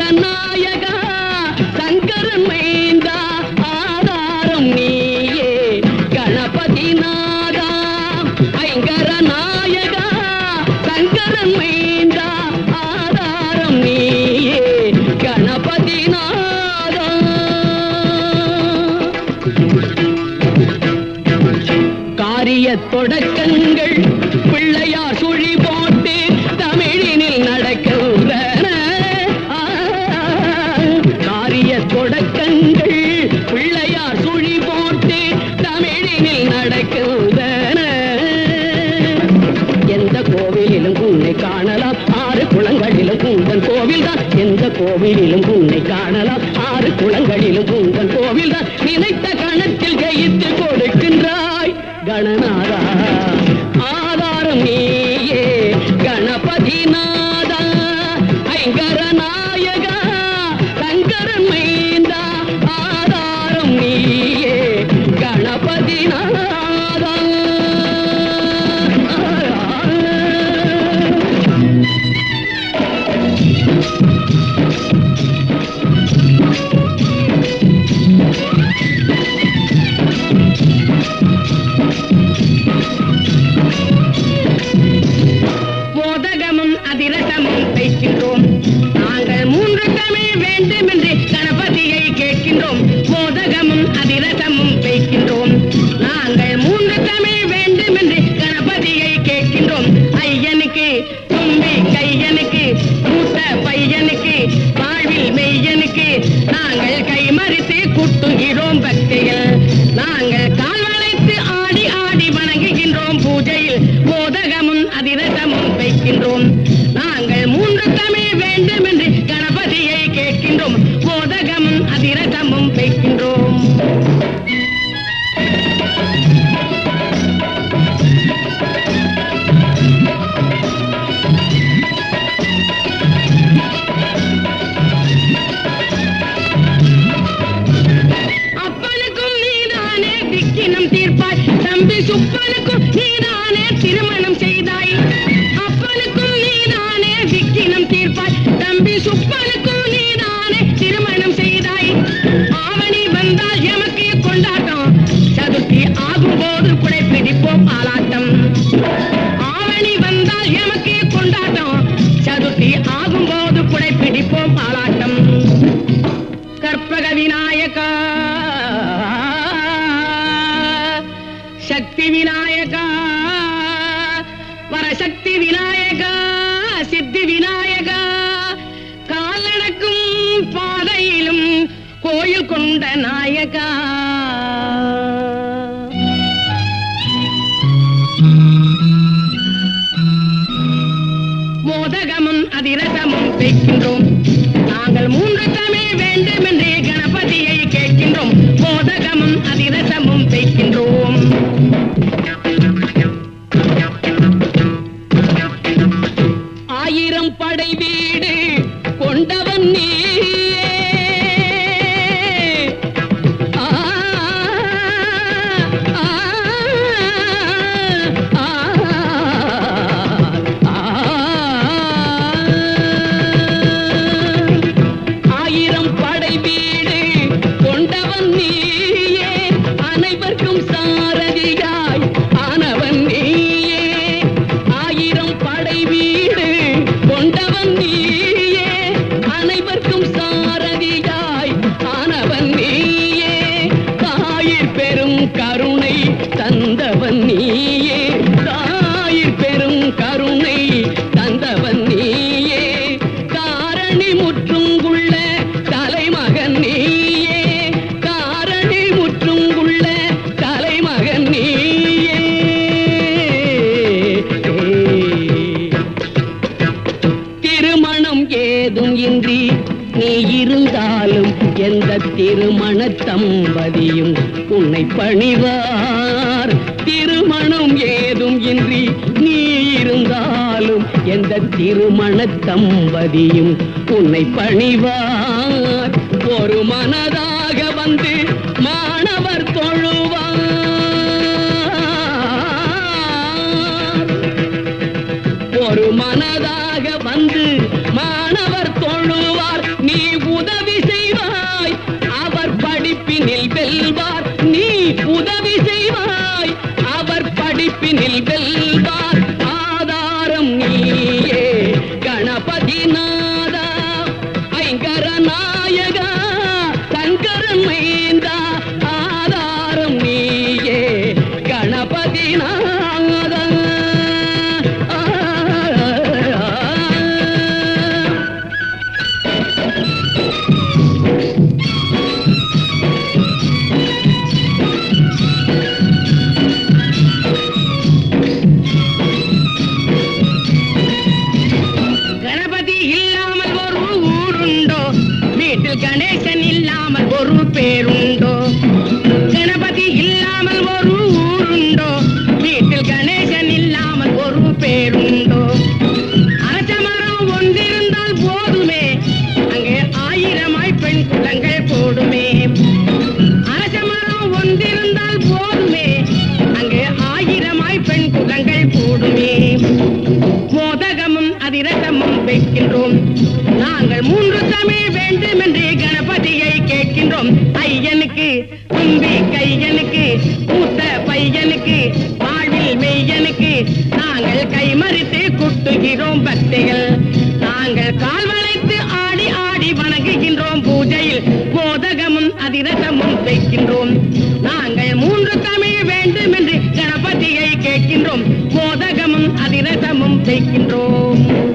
நாயகா சங்கரன் மைந்தா ஆதாரம் நீயே கணபதி நாதா ஐங்கர நாயகா சங்கரன் மைந்தா ஆதாரம் நீயே கணபதி நாதா காரிய தொடக்கங்கள் பிள்ளையார் சுழி போட்டு தமிழினில் நடக்கின்றன ஆ, காரிய தொடக்கங்கள் பிள்ளையார் சுழி போட்டு தமிழினில் நடக்கின்றன எந்த கோவிலிலும் உன்னை காணலாம் ஆறு குளங்களிலும் உங்கள் கோவில்தான் எந்த கோவிலிலும் உன்னை காணலாம் ஆறு குளங்களிலும் உங்கள் கோவில்தான் நினைத்த கணத்தில் ஜெயித்து கொடுக்கின்றாய் கணநாதா ஆதாரம் நீயே கணபதி நாதா ஐங்கர நாயகா சங்கரன் மைந்தா ஆதாரம் நீயே கணபதி நாதா மோதகமும் அதிரசமும் தைக்கின்றோம் நாங்கள் மூன்று தமிழ் வேண்டுமென்று கணபதியை கேட்கின்றோம் மோதகமும் அதிரசமும் வைக்கின்றோம் நாங்கள் மூன்று தமிழ் வேண்டுமென்று கணபதியை கேட்கின்றோம் ஐயனுக்கு தும்பி கையனுக்கு மூத்த பையனுக்கு வாழ்வில் மெய்யனுக்கு நாங்கள் கைமறித்து குட்டுகிறோம் பக்தியில் நாங்கள் கால் வளைத்து ஆடி ஆடி வணங்குகின்றோம் பூஜையில் மோதகமும் அதிரசமும் வைக்கின்றோம் நாங்கள் மூன்று தமிழ் வேண்டும் என்று கணபதியை கேட்கின்றோம் மோதகமும் அதிரசமும் வைக்கின்றோம் அப்பனுக்கும் நீதானே திக்கினம் தீர்ப்பாய் தம்பி சுப்பனுக்கும் நீதானே திருமணம் செய்தாய் அப்பனுக்கும் நீதானே திக்கினம் தீர்ப்பாய் தம்பி சுப்பனுக்கும் நீதானே திருமணம் செய்தாய் ஆவணி வந்தால் எமக்கு கொண்டாட்டம் சதுர்த்தி ஆகும்போது குடை பிடிப்போம் ஆலாட்டம் ஆவணி வந்தால் எமக்கு கொண்டாட்டம் சதுர்த்தி ஆகும்போது குடை பிடிப்போம் ஆலாட்டம் கற்பக விநாயகா சக்தி விநாயகா வரசக்தி விநாயகா சித்தி விநாயகா காலடக்கும் பாதையிலும் கோயில் கொண்ட நாயகா மோதகமும் அதிரசமும் வைக்கின்றோம் நாங்கள் மூன்று தமிழ் வேண்டுமென்றே கணபதியை கேட்கின்றோம் மோதகமும் அதிரசமும் வைக்கின்றோம் ஆயிரம் படை வீடு கொண்டவன் நீயே ஆ, ஆ, ஆ, ஆ. ஆயிரம் படை வீடு கொண்டவன் நீயே அனைவருக்கும் சாரதியாய் ஆனவன் நீயே ஆயிரம் படை வீடு கொண்டவன் நீயே அனைவருக்கும் சாரதியாய் ஆனவன் நீயே தாயிற் பெரும் கருணை தந்தவன் நீயே தாயிற் பெரும் கருணை தந்தவன் நீயே காரணி முற்றுங்குள்ள தலைமகன் நீயே காரணி முற்றுங்குள்ள தலைமகன் நீயே திருமணம் ஏதும் இன்றி நீ இருந்தாலும் எந்த திருமண தம்பதியும் உன்னை பணிவார் திருமணம் ஏதும் இன்றி நீ இருந்தாலும் எந்த திருமண தம்பதியும் உன்னை பணிவார் ஒரு மனதாக வந்து மாணவர் தொழுவார் ஒரு மனதாக வந்து மாணவர் தொழுவார் நீ உதவி செய்வாய் அவர் படிப்பினில் வெல்வார் நீ உதவி செய்வாய் அவர் படிப்பினில் வெல்வார் ஆதாரம் நீயே கணபதி நாதா ஐங்கர நாயகா சங்கரன் மைந்தா ஆதாரம் நீயே கணபதி நாதா ஆ, ஆ, ஆ. கணபதி இல்லாமல் ஒரு ஊருண்டோ வீட்டில் கணேசன் இல்லாமல் ஒரு பேருண்டோ கணபதி இல்லாமல் ஒரு ஊருண்டோ வீட்டில் கணேசன் இல்லாமல் ஒரு பேருண்டோ அரச மரம் ஒன்றிருந்தால் போதுமே அங்கே ஆயிரமாய் பெண் குலங்கள் போடுமே அரச மரம் ஒன்றிருந்தால் போதுமே அங்கே ஆயிரமாய் பெண் குலங்கள் போடுமே மோதகமும் அதிரசமும் வைக்கின்றோம் நாங்கள் மூன்று தமிழ் வேண்டுமென்று கணபதியை கேட்கின்றோம் ஐயனுக்கு தும்பி கையனுக்கு மூத்த பையனுக்கு வாழ்வில் மெய்யனுக்கு நாங்கள் கைமறித்து குட்டுகிறோம் பக்திகள் நாங்கள் கால் வளைத்து ஆடி ஆடி வணங்குகின்றோம் பூஜையில் மோதகமும் அதிரசமும் வைக்கின்றோம் நாங்கள் மூன்று தமிழ் வேண்டுமென்று கணபதியை கேட்கின்றோம் மோதகமும் அதிரசமும் வைக்கின்றோம்